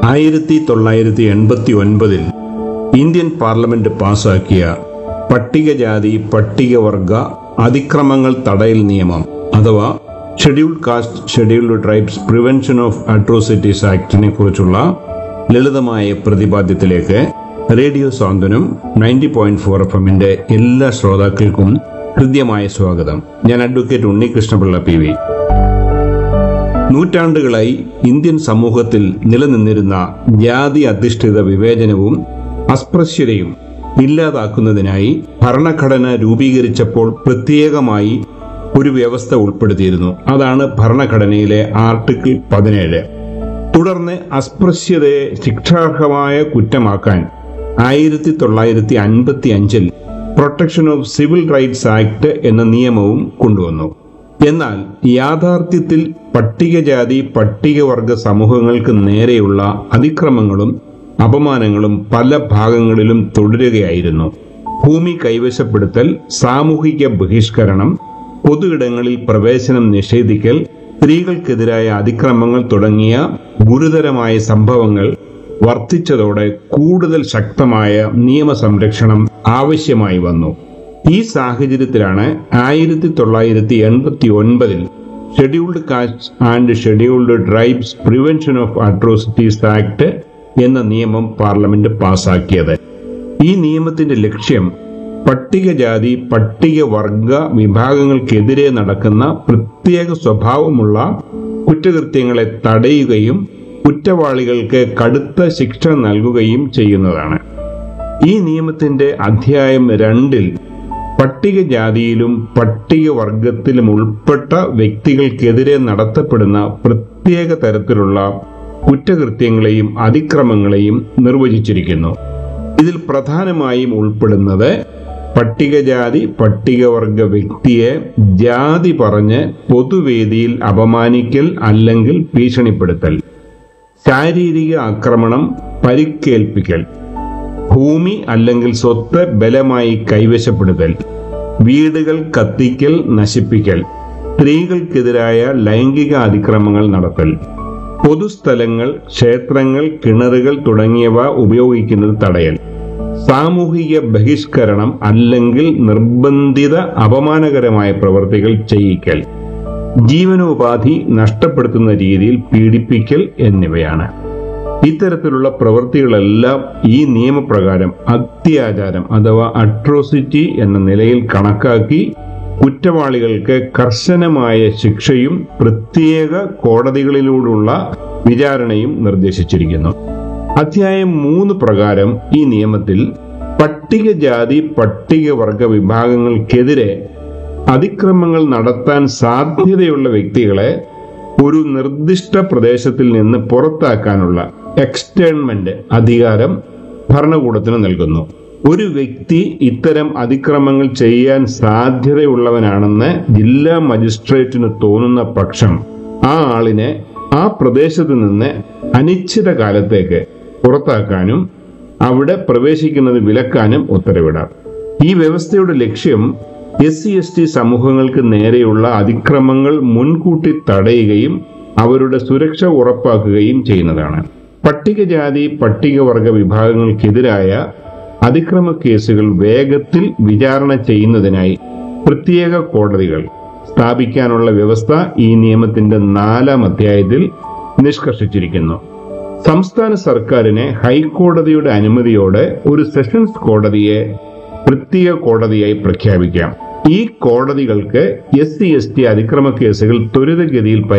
ആയിരത്തി തൊള്ളായിരത്തി എൺപത്തി ഒൻപതിൽ ഇന്ത്യൻ പാർലമെന്റ് പാസാക്കിയ പട്ടികജാതി പട്ടികവർഗ അതിക്രമങ്ങൾ തടയൽ നിയമം അഥവാ scheduled caste scheduled tribes prevention of atrocities ആക്ടിനെ കുറിച്ചുള്ള ലളിതമായ പ്രതിപാദ്യത്തിലേക്ക് radio Santhwanam ninety point four F എമ്മിന്റെ എല്ലാ ശ്രോതാക്കൾക്കും ഹൃദ്യമായ സ്വാഗതം ഞാൻ അഡ്വക്കേറ്റ് ഉണ്ണികൃഷ്ണപിള്ള പി വി നൂറ്റാണ്ടുകളായി ഇന്ത്യൻ സമൂഹത്തിൽ നിലനിന്നിരുന്ന ജാതി അധിഷ്ഠിത വിവേചനവും അസ്പൃശ്യതയും ഇല്ലാതാക്കുന്നതിനായി ഭരണഘടന രൂപീകരിച്ചപ്പോൾ പ്രത്യേകമായി ഒരു വ്യവസ്ഥ ഉൾപ്പെടുത്തിയിരുന്നു അതാണ് ഭരണഘടനയിലെ ആർട്ടിക്കിൾ പതിനേഴ് തുടർന്ന് അസ്പൃശ്യതയെ ശിക്ഷാർഹമായ കുറ്റമാക്കാൻ ആയിരത്തി തൊള്ളായിരത്തി അൻപത്തി അഞ്ചിൽ protection of civil rights act എന്ന നിയമവും കൊണ്ടുവന്നു എന്നാൽ യാഥാർത്ഥ്യത്തിൽ പട്ടികജാതി പട്ടികവർഗ സമൂഹങ്ങൾക്ക് നേരെയുള്ള അതിക്രമങ്ങളും അപമാനങ്ങളും പല ഭാഗങ്ങളിലും തുടരുകയായിരുന്നു ഭൂമി കൈവശപ്പെടുത്തൽ സാമൂഹിക ബഹിഷ്കരണം പൊതുയിടങ്ങളിൽ പ്രവേശനം നിഷേധിക്കൽ സ്ത്രീകൾക്കെതിരായ അതിക്രമങ്ങൾ തുടങ്ങിയ ഗുരുതരമായ സംഭവങ്ങൾ വർദ്ധിച്ചതോടെ കൂടുതൽ ശക്തമായ നിയമസംരക്ഷണം ആവശ്യമായി വന്നു ഈ സാഹചര്യത്തിലാണ് ആയിരത്തി തൊള്ളായിരത്തി എൺപത്തി ഒൻപതിൽ scheduled caste and scheduled tribes prevention of atrocities act എന്ന നിയമം പാർലമെന്റ് പാസാക്കിയത് ഈ നിയമത്തിന്റെ ലക്ഷ്യം പട്ടികജാതി പട്ടികവർഗ വിഭാഗങ്ങൾക്കെതിരെ നടക്കുന്ന പ്രത്യേക സ്വഭാവമുള്ള കുറ്റകൃത്യങ്ങളെ തടയുകയും കുറ്റവാളികൾക്ക് കടുത്ത ശിക്ഷ നൽകുകയും ചെയ്യുന്നതാണ് ഈ നിയമത്തിന്റെ അധ്യായം രണ്ടിൽ പട്ടികജാതിയിലും പട്ടികവർഗത്തിലും ഉൾപ്പെട്ട വ്യക്തികൾക്കെതിരെ നടത്തപ്പെടുന്ന പ്രത്യേക തരത്തിലുള്ള കുറ്റകൃത്യങ്ങളെയും അതിക്രമങ്ങളെയും നിർവചിച്ചിരിക്കുന്നു ഇതിൽ പ്രധാനമായും ഉൾപ്പെടുന്നത് പട്ടികജാതി പട്ടികവർഗ വ്യക്തിയെ ജാതി പറഞ്ഞ് പൊതുവേദിയിൽ അപമാനിക്കൽ അല്ലെങ്കിൽ ഭീഷണിപ്പെടുത്തൽ ശാരീരിക ആക്രമണം പരിക്കേൽപ്പിക്കൽ ഭൂമി അല്ലെങ്കിൽ സ്വത്ത് ബലമായി കൈവശപ്പെടുത്തൽ വീടുകൾ കത്തിക്കൽ നശിപ്പിക്കൽ സ്ത്രീകൾക്കെതിരായ ലൈംഗിക അതിക്രമങ്ങൾ നടത്തൽ പൊതുസ്ഥലങ്ങൾ ക്ഷേത്രങ്ങൾ കിണറുകൾ തുടങ്ങിയവ ഉപയോഗിക്കുന്നത് തടയൽ സാമൂഹിക ബഹിഷ്കരണം അല്ലെങ്കിൽ നിർബന്ധിത അപമാനകരമായ പ്രവൃത്തികൾ ചെയ്യിക്കൽ ജീവനോപാധി നഷ്ടപ്പെടുത്തുന്ന രീതിയിൽ പീഡിപ്പിക്കൽ എന്നിവയാണ് ഇത്തരത്തിലുള്ള പ്രവൃത്തികളെല്ലാം ഈ നിയമപ്രകാരം അത്യാചാരം അഥവാ അട്രോസിറ്റി എന്ന നിലയിൽ കണക്കാക്കി കുറ്റവാളികൾക്ക് കർശനമായ ശിക്ഷയും പ്രത്യേക കോടതികളിലൂടെയുള്ള വിചാരണയും നിർദ്ദേശിച്ചിരിക്കുന്നു അധ്യായം മൂന്ന് പ്രകാരം ഈ നിയമത്തിൽ പട്ടികജാതി പട്ടികവർഗ വിഭാഗങ്ങൾക്കെതിരെ അതിക്രമങ്ങൾ നടത്താൻ സാധ്യതയുള്ള വ്യക്തികളെ ഒരു നിർദ്ദിഷ്ട പ്രദേശത്തിൽ നിന്ന് പുറത്താക്കാനുള്ള എക്സ്റ്റേൺമെന്റ് അധികാരം ഭരണകൂടത്തിന് നൽകുന്നു ഒരു വ്യക്തി ഇത്തരം അതിക്രമങ്ങൾ ചെയ്യാൻ സാധ്യതയുള്ളവനാണെന്ന് ജില്ലാ മജിസ്ട്രേറ്റിന് തോന്നുന്ന പക്ഷം ആ ആളിനെ ആ പ്രദേശത്ത് നിന്ന് അനിശ്ചിത കാലത്തേക്ക് പുറത്താക്കാനും അവിടെ പ്രവേശിക്കുന്നത് വിലക്കാനും ഉത്തരവിടാം ഈ വ്യവസ്ഥയുടെ ലക്ഷ്യം എസ് സി എസ് ടി സമൂഹങ്ങൾക്ക് നേരെയുള്ള അതിക്രമങ്ങൾ മുൻകൂട്ടി തടയുകയും അവരുടെ സുരക്ഷ ഉറപ്പാക്കുകയും ചെയ്യുന്നതാണ് പട്ടികജാതി പട്ടികവർഗ വിഭാഗങ്ങൾക്കെതിരായ അതിക്രമ കേസുകൾ വേഗത്തിൽ വിചാരണ ചെയ്യുന്നതിനായി പ്രത്യേക കോടതികൾ സ്ഥാപിക്കാനുള്ള വ്യവസ്ഥ ഈ നിയമത്തിന്റെ നാലാം അധ്യായത്തിൽ നിഷ്കർഷിച്ചിരിക്കുന്നു സംസ്ഥാന സർക്കാരിനെ ഹൈക്കോടതിയുടെ അനുമതിയോടെ ഒരു സെഷൻസ് കോടതിയെ പ്രത്യേക കോടതിയായി പ്രഖ്യാപിക്കാം ഈ കോടതികൾക്ക് എസ് സി എസ് ടി അതിക്രമ കേസുകൾ ത്വരിതഗതിയിൽ